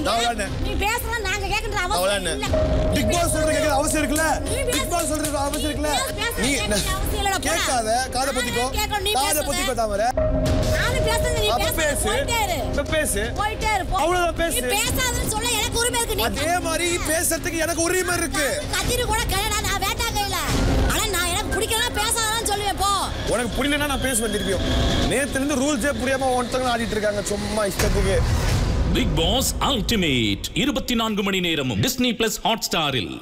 நான் விளையாடுனேன். நீ பேசலாம் நாங்க கேட்கறது நான் அவசியம் விளையாடுனேன். இல்ல பிக் பாஸ் சொல்ற கேட்கற அவசியம் இருக்குல்ல நீ பேசு. பிக் பாஸ் சொல்ற அவசியம் இருக்குல்ல பேச நீ கேட்கறது அவசியம் இல்லடா, போடா. கேட்காத காதை பொத்திக்கோ நானே கேட்கணும், நீ காதை பேசுறது. பொத்திக்கோ தாமரை நானும் பேசுறது நீ அப்ப பேசு பேசு போயிட்டே இரு இப்ப பேசு போயிட்டே இரு போ. அவ்வளவுதான் பேசு. நீ பேசாதன்னு சொல்ல எனக்கு உரிமை இருக்கு நீ அதே மாதிரி பேசுறதுக்கு எனக்கு உரிமை இருக்கு கத்திட்டு கூட கையடா நான் வேட்டா கையில ஆனா நான் எனக்கு பிடிக்கலன்னா பேசாதன்னு சொல்லுவேன் போ உனக்கு புரியலன்னா நான் பேசுவேன் திருப்பியும் நேத்துல இருந்து ரூல்ஸே புரியாம ஒருத்தவங்க ஆடிட்டு இருக்காங்க சும்மா இஷ்டத்துக்கு பிக் பாஸ் அல்டிமேட் இருபத்தி நான்கு மணி நேரமும் டிஸ்னி பிளஸ் ஹாட் ஸ்டாரில்